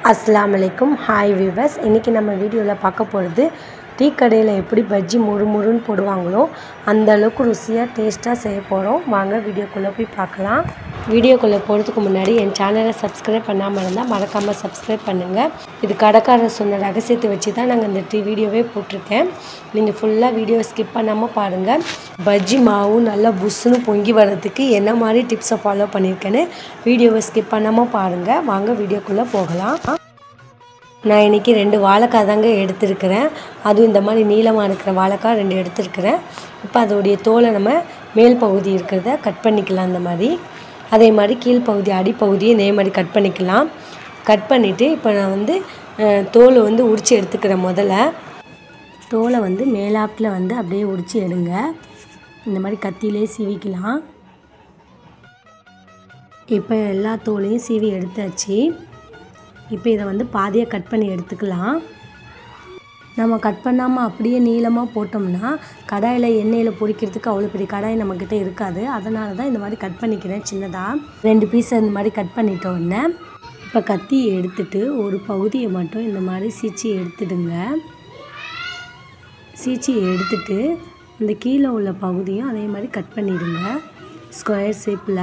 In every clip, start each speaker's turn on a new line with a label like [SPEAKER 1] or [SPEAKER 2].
[SPEAKER 1] அஸ்ஸலாமு அலைக்கும் ஹாய் விவஸ் இன்றைக்கி நம்ம வீடியோவில் பார்க்க போகிறது டீ கடையில் எப்படி பஜ்ஜி முறு முறுன்னு போடுவாங்களோ அந்த அளவுக்கு ருசியாக டேஸ்ட்டாக செய்ய போகிறோம் வாங்க வீடியோக்குள்ளே போய் பார்க்கலாம் வீடியோக்குள்ளே போகிறதுக்கு முன்னாடி என் சேனலை சப்ஸ்கிரைப் பண்ணாமல் இருந்தால் மறக்காமல் சப்ஸ்கிரைப் பண்ணுங்கள் இது கடைக்காரர் சொன்ன ரகசியத்தை வச்சு தான் நாங்கள் இந்த டீ வீடியோவே போட்டிருக்கேன் நீங்கள் ஃபுல்லாக வீடியோ ஸ்கிப் பண்ணாமல் பாருங்கள் பஜ்ஜி மாவு நல்லா புஷ்ஷுன்னு பொங்கி வர்றதுக்கு என்ன மாதிரி டிப்ஸை ஃபாலோ பண்ணியிருக்கேன்னு வீடியோவை ஸ்கிப் பண்ணாமல் பாருங்கள் வாங்க வீடியோக்குள்ளே போகலாம் நான் இன்றைக்கி ரெண்டு வாழைக்காய் தாங்க எடுத்திருக்கிறேன் அதுவும் இந்த மாதிரி நீளமாக இருக்கிற வாழைக்காய் ரெண்டு எடுத்திருக்கிறேன் இப்போ அதோடைய தோலை நம்ம மேல் பகுதி இருக்கிறத கட் பண்ணிக்கலாம் அந்த மாதிரி அதே மாதிரி கீழ்ப்பகுதி அடிப்பகுதியும் இதே மாதிரி கட் பண்ணிக்கலாம் கட் பண்ணிவிட்டு இப்போ நான் வந்து அஹ், தோலை வந்து உரித்து எடுத்துக்கிறேன் முதல்ல தோலை வந்து மேலாப்பில் வந்து அப்படியே உரித்து எடுங்க இந்த மாதிரி கத்தியிலே சீவிக்கலாம் இப்போ எல்லா தோலையும் சீவி எடுத்தாச்சு இப்போ இதை வந்து பாதியாக கட் பண்ணி எடுத்துக்கலாம் நம்ம கட் பண்ணாமல் அப்படியே நீளமாக போட்டோம்னா கடாயில் எண்ணெயில் பொரிக்கிறதுக்கு அவ்வளோ பெரிய கடாய் நம்மக்கிட்ட இருக்காது அதனால தான் இந்த மாதிரி கட் பண்ணிக்கிறேன் சின்னதாக ரெண்டு பீஸ் இந்த மாதிரி கட் பண்ணிட்ட உடனே இப்போ கத்தி எடுத்துட்டு ஒரு பகுதியை மட்டும் இந்த மாதிரி சீச்சி எடுத்துடுங்க சீச்சி எடுத்துட்டு அந்த கீழே உள்ள பகுதியும் அதே மாதிரி கட் பண்ணிடுங்க ஸ்கொயர் ஷேப்பில்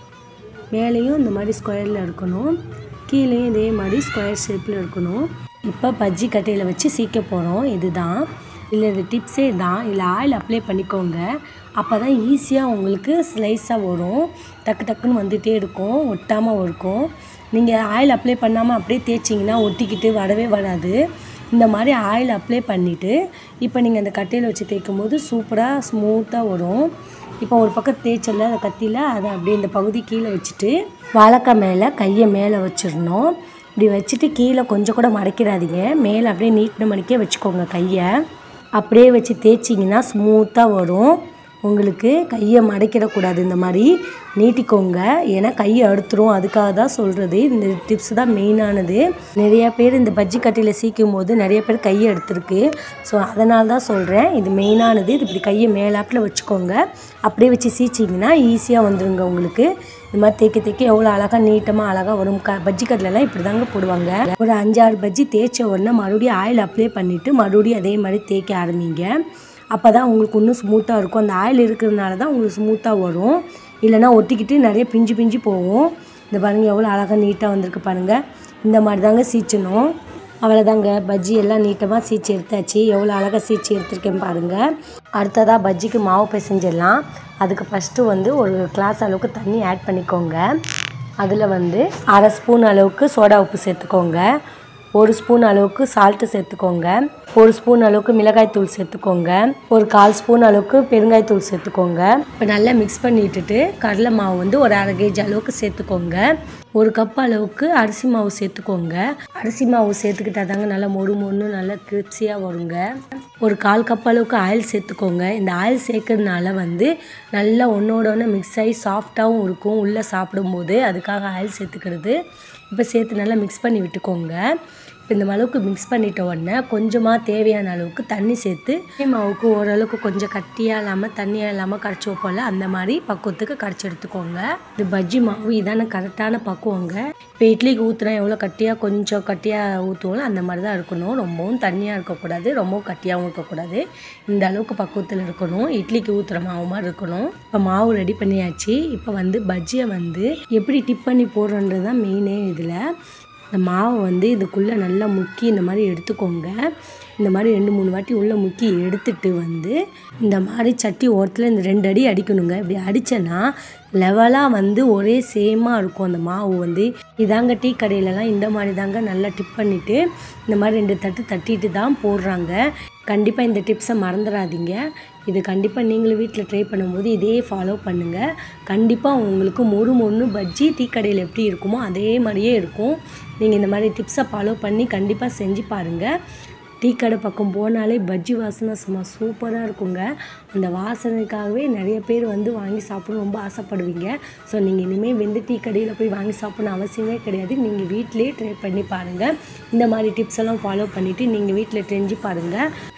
[SPEAKER 1] மேலேயும் இந்த மாதிரி ஸ்கொயரில் இருக்கணும் கீழேயும் இதே மாதிரி ஸ்கொயர் ஷேப்பில் இருக்கணும் இப்போ பஜ்ஜி கட்டையில் வச்சு சீக்க போகிறோம் இதுதான் இல்லை இது டிப்ஸே தான் இல்லை ஆயில் அப்ளை பண்ணிக்கோங்க அப்போ தான் ஈஸியாக உங்களுக்கு ஸ்லைஸாக வரும் டக்கு டக்குன்னு வந்துகிட்டே இருக்கும் ஒட்டாமல் இருக்கும் நீங்கள் ஆயில் அப்ளை பண்ணாமல் அப்படியே தேய்ச்சிங்கன்னா ஒட்டிக்கிட்டு வரவே வராது இந்த மாதிரி ஆயில் அப்ளை பண்ணிவிட்டு இப்போ நீங்கள் அந்த கட்டையில் வச்சு தேய்க்கும் போது சூப்பராக ஸ்மூத்தாக வரும் இப்போ ஒரு பக்கம் தேய்ச்சல அந்த கத்தியில் அதை அப்படியே இந்த பகுதி கீழே வச்சுட்டு வாழைக்காய் மேலே கையை மேலே வச்சிடணும் இப்படி வச்சுட்டு கீழே கொஞ்சம் கூட மடக்கிடாதீங்க மேலே அப்படியே நீட்டின மணிக்கே வச்சுக்கோங்க கையை அப்படியே வச்சு தேய்ச்சிங்கன்னா ஸ்மூத்தாக வரும் உங்களுக்கு கையை மடக்கிடக்கூடாது இந்த மாதிரி நீட்டிக்கோங்க ஏன்னா கையை அறுத்துரும் அதுக்காக தான் சொல்கிறது இந்த டிப்ஸ் தான் மெயினானது நிறைய பேர் இந்த பஜ்ஜி கட்டையில் சீக்கும் போது நிறைய பேர் கையை எடுத்துருக்கு ஸோ அதனால தான் சொல்கிறேன் இது மெயினானது இது இப்படி கையை மேலாப்பில் வச்சுக்கோங்க அப்படியே வச்சு சீச்சிங்கன்னா ஈஸியாக வந்துருங்க உங்களுக்கு இந்த மாதிரி தேய்க்க தேய்க்க எவ்வளோ அழகாக நீட்டமாக அழகாக வரும் க பஜ்ஜி கட்டிலலாம் இப்படி தாங்க போடுவாங்க ஒரு அஞ்சாறு பஜ்ஜி தேய்ச்ச உடனே மறுபடியும் ஆயில் அப்ளை பண்ணிவிட்டு மறுபடியும் அதே மாதிரி தேய்க்க ஆரம்பிங்க அப்போ தான் உங்களுக்கு இன்னும் ஸ்மூத்தாக இருக்கும் அந்த ஆயில் இருக்கிறதுனால தான் உங்களுக்கு ஸ்மூத்தாக வரும் இல்லைன்னா ஒட்டிக்கிட்டு நிறைய பிஞ்சு பிஞ்சு போகும் இந்த பாருங்கள் எவ்வளோ அழகாக நீட்டாக வந்திருக்கு பாருங்கள் இந்த மாதிரி தாங்க சீச்சணும் அவ்வளோதாங்க பஜ்ஜி எல்லாம் நீட்டமாக சீச்சு எடுத்தாச்சு எவ்வளோ அழகாக சீச்சு எடுத்திருக்கேன் பாருங்கள் அடுத்ததாக பஜ்ஜிக்கு மாவு பிசைஞ்சிடலாம் அதுக்கு ஃபஸ்ட்டு வந்து ஒரு கிளாஸ் அளவுக்கு தண்ணி ஆட் பண்ணிக்கோங்க அதில் வந்து அரை ஸ்பூன் அளவுக்கு சோடா உப்பு சேர்த்துக்கோங்க ஒரு ஸ்பூன் அளவுக்கு சால்ட்டு சேர்த்துக்கோங்க ஒரு ஸ்பூன் அளவுக்கு மிளகாய் தூள் சேர்த்துக்கோங்க ஒரு கால் ஸ்பூன் அளவுக்கு பெருங்காய் தூள் சேர்த்துக்கோங்க இப்போ நல்லா மிக்ஸ் பண்ணிட்டுட்டு கடலை மாவு வந்து ஒரு அரை கேஜி அளவுக்கு சேர்த்துக்கோங்க ஒரு கப் அளவுக்கு அரிசி மாவு சேர்த்துக்கோங்க அரிசி மாவு சேர்த்துக்கிட்டா தாங்க நல்லா மொறு மொறுன்னு நல்லா கிரிப்ஸியாக வருங்க ஒரு கால் கப் அளவுக்கு ஆயில் சேர்த்துக்கோங்க இந்த ஆயில் சேர்க்கறதுனால வந்து நல்லா ஒன்றோட ஒன்று மிக்ஸ் ஆகி சாஃப்டாகவும் இருக்கும் உள்ளே சாப்பிடும்போது அதுக்காக ஆயில் சேர்த்துக்கிறது இப்போ சேர்த்து நல்லா மிக்ஸ் பண்ணி விட்டுக்கோங்க இப்போ இந்த அளவுக்கு மிக்ஸ் பண்ணிட்ட உடனே கொஞ்சமாக தேவையான அளவுக்கு தண்ணி சேர்த்து இட்லி மாவுக்கு ஓரளவுக்கு கொஞ்சம் கட்டியாக இல்லாமல் தண்ணியாக இல்லாமல் கரைச்சி வைப்போம்ல அந்த மாதிரி பக்குவத்துக்கு கரைச்சி எடுத்துக்கோங்க இது பஜ்ஜி மாவு இதான கரெக்டான பக்குவங்க இப்போ இட்லிக்கு ஊற்றுனா எவ்வளோ கட்டியாக கொஞ்சம் கட்டியாக ஊற்றுவோம்ல அந்த மாதிரி தான் இருக்கணும் ரொம்பவும் தண்ணியாக இருக்கக்கூடாது ரொம்பவும் கட்டியாகவும் இருக்கக்கூடாது இந்த அளவுக்கு பக்குவத்தில் இருக்கணும் இட்லிக்கு ஊற்றுற மாவு மாதிரி இருக்கணும் இப்போ மாவு ரெடி பண்ணியாச்சு இப்போ வந்து பஜ்ஜியை வந்து எப்படி டிப் பண்ணி போடுறன்றது தான் மெயினே இதில் இந்த மாவை வந்து இதுக்குள்ளே நல்லா முக்கி இந்த மாதிரி எடுத்துக்கோங்க இந்த மாதிரி ரெண்டு மூணு வாட்டி உள்ளே முக்கி எடுத்துட்டு வந்து இந்த மாதிரி சட்டி ஓரத்தில் இந்த ரெண்டு அடி அடிக்கணுங்க இப்படி அடித்தேன்னா லெவலாக வந்து ஒரே சேமாக இருக்கும் அந்த மாவு வந்து இதாங்க டீ கடையிலலாம் இந்த மாதிரி தாங்க நல்லா டிப் பண்ணிவிட்டு இந்த மாதிரி ரெண்டு தட்டு தட்டிட்டு தான் போடுறாங்க கண்டிப்பாக இந்த டிப்ஸை மறந்துடாதீங்க இது கண்டிப்பாக நீங்களும் வீட்டில் ட்ரை பண்ணும்போது இதே ஃபாலோ பண்ணுங்கள் கண்டிப்பாக உங்களுக்கு மொறு மொறு பஜ்ஜி டீ கடையில் எப்படி இருக்குமோ அதே மாதிரியே இருக்கும் நீங்கள் இந்த மாதிரி டிப்ஸை ஃபாலோ பண்ணி கண்டிப்பாக செஞ்சு பாருங்கள் டீ கடை பக்கம் போனாலே பஜ்ஜி வாசனை சும்மா சூப்பராக இருக்குங்க அந்த வாசனைக்காகவே நிறைய பேர் வந்து வாங்கி சாப்பிட ரொம்ப ஆசைப்படுவீங்க ஸோ நீங்கள் இனிமேல் வெந்து டீ கடையில் போய் வாங்கி சாப்பிடணும் அவசியமே கிடையாது நீங்கள் வீட்டிலே ட்ரை பண்ணி பாருங்கள் இந்த மாதிரி டிப்ஸ் எல்லாம் ஃபாலோ பண்ணிவிட்டு நீங்கள் வீட்டில் செஞ்சு பாருங்கள்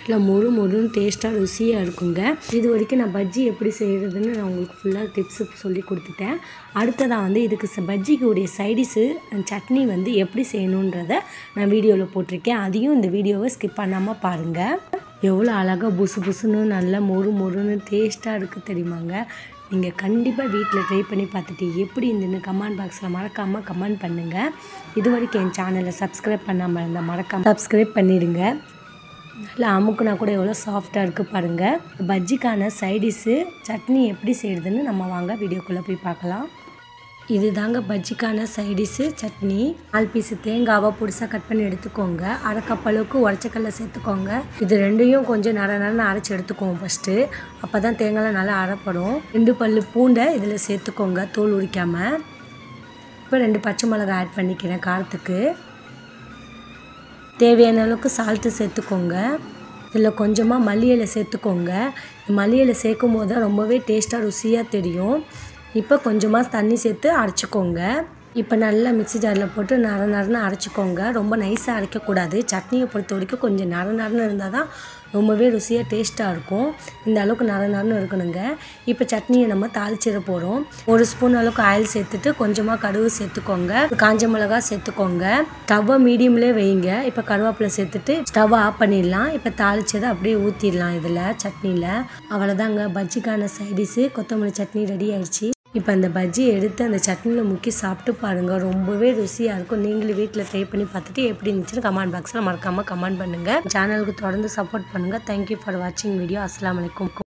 [SPEAKER 1] நல்லா மொறு மொறுன்னு டேஸ்ட்டாக ருசியாக இருக்குங்க இது வரைக்கும் நான் பஜ்ஜி எப்படி செய்கிறதுன்னு நான் உங்களுக்கு ஃபுல்லாக டிப்ஸு சொல்லி கொடுத்துட்டேன் அடுத்ததாக வந்து இதுக்கு ச- பஜ்ஜிக்கு உடைய சைடிஸு சட்னி வந்து எப்படி செய்யணுன்றத நான் வீடியோவில் போட்டிருக்கேன் அதையும் இந்த வீடியோவை ஸ்கிப் பண்ணாமல் பாருங்கள் எவ்வளோ அழகாக புசு புசுன்னு நல்லா மொறு மொறுன்னு டேஸ்ட்டாக இருக்குது தெரியுமாங்க நீங்கள் கண்டிப்பாக வீட்டில் ட்ரை பண்ணி பார்த்துட்டு எப்படி இருந்துன்னு கமெண்ட் பாக்ஸில் மறக்காமல் கமெண்ட் பண்ணுங்கள் இது வரைக்கும் என் சேனலை சப்ஸ்கிரைப் பண்ணாமல் இருந்தால் மறக்காமல் சப்ஸ்கிரைப் பண்ணிடுங்க நல்லா அமுக்குனா கூட எவ்வளோ சாஃப்டாக இருக்குது பாருங்கள் பஜ்ஜிக்கான சைடிஷு சட்னி எப்படி செய்கிறதுன்னு நம்ம வாங்க வீடியோக்குள்ளே போய் பார்க்கலாம் இது தாங்க பஜ்ஜிக்கான சைடிஷு சட்னி நாலு பீஸு தேங்காவை பொடிசாக கட் பண்ணி எடுத்துக்கோங்க அரை கப் அளவுக்கு உடச்சக்கல்ல சேர்த்துக்கோங்க இது ரெண்டையும் கொஞ்சம் நர நரன்னு அரைச்சி எடுத்துக்கோங்க ஃபஸ்ட்டு அப்போ தான் தேங்காய்லாம் நல்லா அரைப்படும் ரெண்டு பல்லு பூண்டை இதில் சேர்த்துக்கோங்க தோல் உரிக்காமல் இப்போ ரெண்டு பச்சை மிளகாய் ஆட் பண்ணிக்கிறேன் காரத்துக்கு தேவையான அளவுக்கு சால்ட்டு சேர்த்துக்கோங்க இதில் கொஞ்சமாக மல்லி இலை சேர்த்துக்கோங்க மல்லி இலை சேர்க்கும் போது தான் ரொம்பவே டேஸ்ட்டாக ருசியாக தெரியும் இப்போ கொஞ்சமாக தண்ணி சேர்த்து அரைச்சிக்கோங்க இப்போ நல்லா மிக்ஸி ஜாரில் போட்டு நர நரன்னு அரைச்சிக்கோங்க ரொம்ப நைஸாக அரைக்கக்கூடாது சட்னியை பொறுத்த வரைக்கும் கொஞ்சம் நர நரன்னு இருந்தால் தான் ரொம்பவே ருசியாக டேஸ்ட்டாக இருக்கும் இந்த அளவுக்கு நர நரன்னு இருக்கணுங்க இப்போ சட்னியை நம்ம தாளிச்சிட போகிறோம் ஒரு ஸ்பூன் அளவுக்கு ஆயில் சேர்த்துட்டு கொஞ்சமாக கடுகு சேர்த்துக்கோங்க காஞ்ச மிளகா சேர்த்துக்கோங்க ஸ்டவ்வை மீடியம்லேயே வைங்க இப்போ கருவேப்பிலை சேர்த்துட்டு ஸ்டவ்வை ஆஃப் பண்ணிடலாம் இப்போ தாளிச்சதை அப்படியே ஊற்றிடலாம் இதில் சட்னியில் அவ்வளோதாங்க பஜ்ஜிக்கான சைடிஷு கொத்தமல்லி சட்னி ரெடி ஆயிடுச்சு இப்போ அந்த பஜ்ஜியை எடுத்து அந்த சட்னியில் முக்கி சாப்பிட்டு பாருங்கள் ரொம்பவே ருசியாக இருக்கும் நீங்களும் வீட்டில் ட்ரை பண்ணி பார்த்துட்டு எப்படி இருந்துச்சுன்னு கமெண்ட் பாக்ஸில் மறக்காமல் கமெண்ட் பண்ணுங்கள் சேனலுக்கு தொடர்ந்து சப்போர்ட் பண்ணுங்கள் தேங்க்யூ ஃபார் வாட்சிங் வீடியோ அஸ்ஸலாமு அலைக்கும்